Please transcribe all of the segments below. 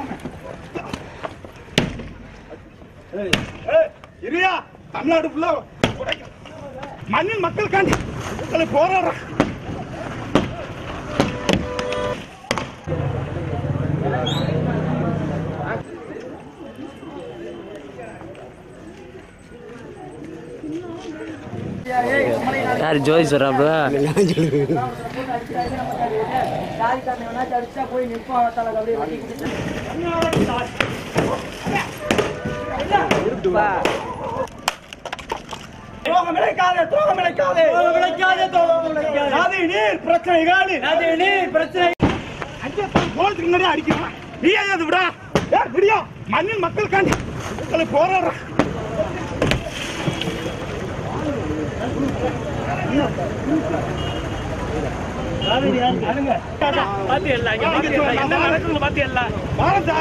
இரியா தமிழ்நாடு ஃபுல்லா உடைக்க- மண்ணின் மக்களுக்காண்டி உங்களை போராடுற யார் ஜோதி சொல்றாப்ல துரோகம் இழைக்காதே துரோகம் இழைக்காதே துரோகம் இழைக்காதே துரோகம் இழைக்காதே நதி நீர் பிரச்சனைகள் நதி நீர் பிரச்சனை அங்கே போலத்துக்கு முன்னாடி அடிக்கிறான் நீ ஏன் அது விடா ஏ விடியா மண்ணின் மக்களுக்காண்டி உங்களை போராடுற பாரதா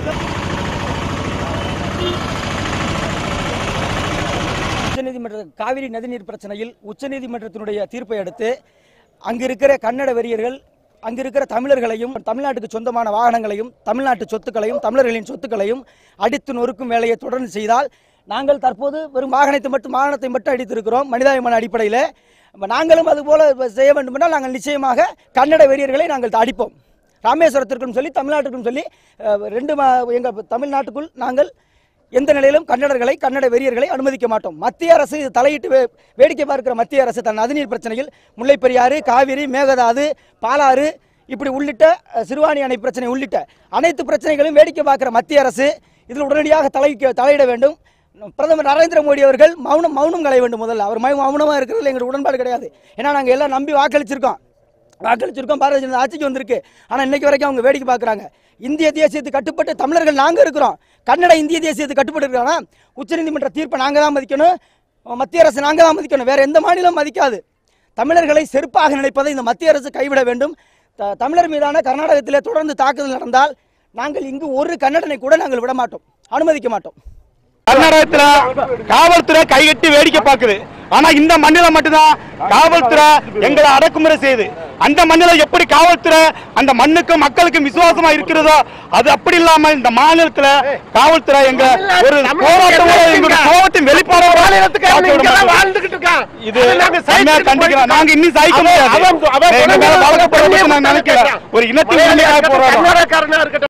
உச்சநீதிமன்ற காவிரி நதிநீர் பிரச்சனையில் உச்சநீதிமன்றத்தினுடைய தீர்ப்பை அடுத்து அங்கு இருக்கிற கன்னட வெறியர்கள் அங்கு இருக்கிற தமிழர்களையும் தமிழ்நாட்டுக்கு சொந்தமான வாகனங்களையும் தமிழ்நாட்டு சொத்துக்களையும் தமிழர்களின் சொத்துக்களையும் அடித்து நொறுக்கும் வேலையை தொடர்ந்து செய்தால் நாங்கள் தற்போது வெறும் வாகனத்தை மட்டும் வாகனத்தை மட்டும் அடித்திருக்கிறோம் மனிதாபிமான அடிப்படையில் அப்ப நாங்களும் அதுபோல செய்ய வேண்டுமென்றால் நாங்கள் நிச்சயமாக கன்னட வெறியர்களை நாங்கள் அடிப்போம் ராமேஸ்வரத்திற்கும் சொல்லி தமிழ்நாட்டுக்கும் சொல்லி அஹ், ரெண்டு எங்கள் தமிழ்நாட்டுக்குள் நாங்கள் எந்த நிலையிலும் கன்னடர்களை கன்னட வெறியர்களை அனுமதிக்க மாட்டோம் மத்திய அரசு இது தலையிட்டு வே- வேடிக்கை பார்க்கிற மத்திய அரசு தன் நதிநீர் பிரச்சனையில் முல்லைப்பெரியாறு காவிரி மேகதாது பாலாறு இப்படி உள்ளிட்ட அஹ், சிறுவாணி அணை பிரச்சனை உள்ளிட்ட அனைத்து பிரச்சனைகளையும் வேடிக்கை பார்க்கிற மத்திய அரசு இதில் உடனடியாக தலைக்க தலையிட வேண்டும் பிரதமர் நரேந்திர மோடி அவர்கள் மௌனம் மௌனம் களைய வேண்டும் முதல்ல அவர் மௌ- மௌனமா இருக்கிறதுல எங்களுக்கு உடன்பாடு கிடையாது ஏன்னா நாங்கள் எல்லாம் நம்பி வாக்களிச்சிருக்கோம் வாக்களிச்சிருக்கோம் பாரதிய ஜனதா ஆட்சிக்கு வந்திருக்கு ஆனால் இன்னைக்கு வரைக்கும் அவங்க வேடிக்கை பார்க்குறாங்க இந்திய தேசியத்துக்கு கட்டுப்பட்டு தமிழர்கள் நாங்கள் இருக்கிறோம் கன்னட இந்திய தேசியத்துக்கு கட்டுப்பட்டு இருக்கிறாங்கன்னா உச்சநீதிமன்ற தீர்ப்பை நாங்கள் தான் மதிக்கணும் மத்திய அரசு நாங்கள் தான் மதிக்கணும் வேற எந்த மாநிலம் மதிக்காது தமிழர்களை செருப்பாக நினைப்பதை இந்த மத்திய அரசு கைவிட வேண்டும் த- தமிழர் மீதான கர்நாடகத்திலே தொடர்ந்து தாக்குதல் நடந்தால் நாங்கள் இங்கு ஒரு கன்னடனை கூட நாங்கள் விட மாட்டோம் அனுமதிக்க மாட்டோம் கர்நாடகத்துல காவல்துறை கைகட்டி வேடிக்கை பார்க்குது ஆனா இந்த மண்ணில மட்டும்தான் காவல்துறை எங்களை அடக்குமுறை செய்யுது அந்த மண்ணில எப்படி காவல்துறை அந்த மண்ணுக்கும் மக்களுக்கும் விசுவாசமா இருக்கிறதோ அது அப்படி இல்லாம இந்த மாநிலத்துல காவல்துறை எங்க ஒரு போராட்டம் எங்களுடைய கோபத்தின் வெளிப்பாடு வாழ்ந்துகிட்டு இருக்கான் இது செம்மையா கண்டிக்கிறோம் நாங்க இன்னும் சகிக்க முடியாது எங்க மேல வழக்கு போடுறதுக்கு நாங்க நினைக்கிறோம் ஒரு இனத்தின் உரிமைக்காக போராடுறோம் கர்நாடகாரனா இருக்கட்டும்